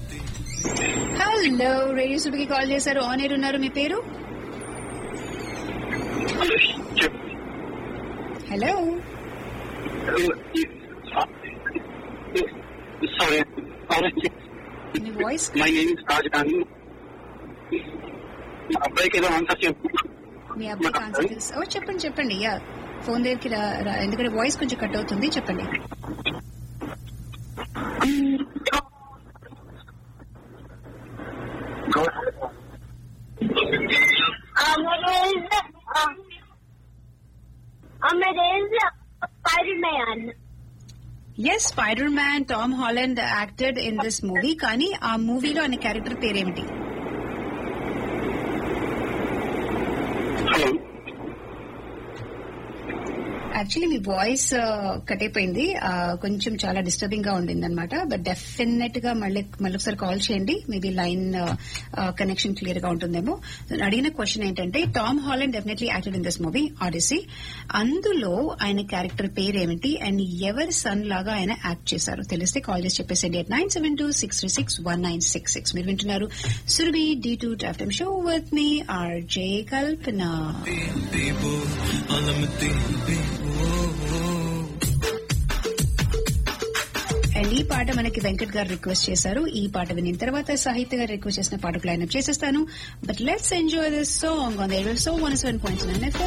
Hello radio సుడికి call చేశారు on air ఉన్నారు మీ పేరు హలో సారీ మీ వాయిస్ మై నేమ్ ఇస్ రాజధాని మా అబ్బాయికి ఏదో ఆన్సర్ చెప్పు మీ అబ్బాయికి ఆన్సర్ తెలుసు ఓ చెప్పండి చెప్పండి యా ఫోన్ దగ్గరికి రా- రా- ఎందుకంటే వాయిస్ కొంచెం కట్ అవుతుంది చెప్పండి Spider-Man. Yes Spider-Man Tom Holland acted in this movie కానీ ఆ మూవీలో ఆయన క్యారెక్టర్ పేరేమిటి హలో యాక్చువల్లీ మీ వాయిస్ కట్ అయిపోయింది ఆ, కొంచెం చాలా డిస్టర్బింగ్ గా ఉండింది అనమాట బట్ డెఫినెట్ గా మళ్ళీ మళ్ళీ ఒకసారి కాల్ చేయండి మేబీ లైన్ కనెక్షన్ క్లియర్ గా ఉంటుందేమో నేను అడిగిన క్వశ్చన్ ఏంటంటే Tom Holland definitely acted in this movie Odyssey అందులో ఆయన క్యారెక్టర్ పేరేమిటి అండ్ ఎవరి సన్ లాగా ఆయన యాక్ట్ చేశారు తెలిస్తే కాల్ చేసి చెప్పేసండి at nine seven two six three six one nine six six మీరు వింటున్నారు సురభి డి టూ టాఫ్టమ్ షో విత్ మీ ఆర్జే కల్పన అండ్ ఈ పాట మనకి వెంకట్ గారు రిక్వెస్ట్ చేశారు ఈ పాట వినిన తర్వాత సాహిత్య గారు రిక్వెస్ట్ చేసిన పాటకు లైన్ అప్ చేసేస్తాను but let's enjoy this song on the show one seven point nine